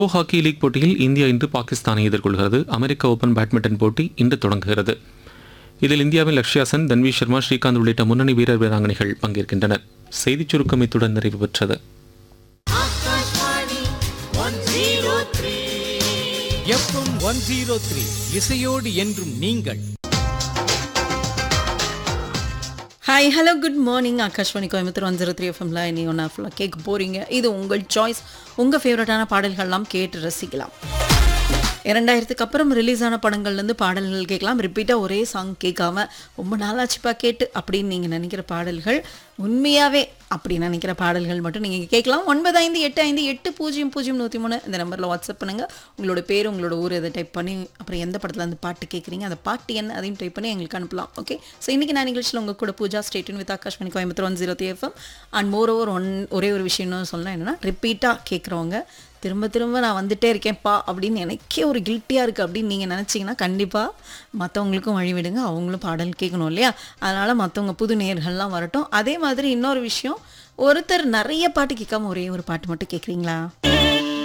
bro hockey league போட்டியில் India இன்று பாகிஸ்தானை எதிர்கொள்கிறது அமெரிக்க ஓபன் பேட்மிண்டன் போட்டி இன்று தொடங்குகிறது இதில் இந்தியாவின் லக்ஷ்யா சென் தன்வி சர்மா ஸ்ரீகாந்த் உள்ளிட்ட முன்னணி வீரர் வீராங்கனைகள் பங்கேற்கின்றனர் செய்திச் சுருக்கம் இத்துடன் நிறைவு பெற்றது Akashvani one zero three FM one zero three இசையோடு என்றும் நீங்கள் hi hello good morning Akashvani Coimbatore one zero three எஃப்எம்ல நீ ஒன்றா ஃபுல்லாக கேட்க போகிறீங்க இது உங்கள் சாய்ஸ் உங்கள் ஃபேவரட்டான பாடல்கள்லாம் கேட்டு ரசிக்கலாம் இரண்டாயிரத்துக்கு அப்புறம் ரிலீஸ் ஆன படங்கள்லேருந்து பாடல்கள் கேட்கலாம் ரிப்பீட்டாக ஒரே சாங் கேட்காம ரொம்ப நாளாச்சுப்பா கேட்டு அப்படின்னு நீங்கள் நினைக்கிற பாடல்கள் உண்மையாகவே அப்படி நினைக்கிற பாடல்கள் மட்டும் நீங்கள் கேட்கலாம் ஒன்பது ஐந்து எட்டு ஐந்து எட்டு பூஜ்ஜியம் பூஜ்ஜியம் நூற்றி மூணு இந்த நம்பரில் வாட்ஸ்அப் பண்ணுங்கள் உங்களோட பேர் உங்களோட ஊர் இதை டைப் பண்ணி அப்புறம் எந்த படத்தில் அந்த பாட்டு கேட்குறீங்க அந்த பாட்டு என்ன அதையும் டைப் பண்ணி எங்களுக்கு அனுப்பலாம் ஓகே ஸோ இன்றைக்கி நான் நிகழ்ச்சியில் உங்கள் கூட Pooja stay tuned with Akashvani Coimbatore one zero FM and more over one ஒரே ஒரு விஷயம்னு சொல்லலாம் என்னென்னா ரிப்பீட்டாக கேட்குறவங்க திரும்ப திரும்ப நான் வந்துட்டே இருக்கேன்ப்பா அப்படின்னு எனக்கே ஒரு கில்ட்டியாக இருக்குது அப்படின்னு நீங்கள் நினச்சிங்கன்னா கண்டிப்பாக மற்றவங்களுக்கும் வழி விடுங்க அவங்களும் பாடல் கேட்கணும் இல்லையா அதனால் மற்றவங்க புது நேர்கள்லாம் வரட்டும் அதே மாதிரி இன்னொரு விஷயம் ஒருத்தர் நிறைய பாட்டு கேட்காம ஒரே ஒரு பாட்டு மட்டும் கேட்குறீங்களா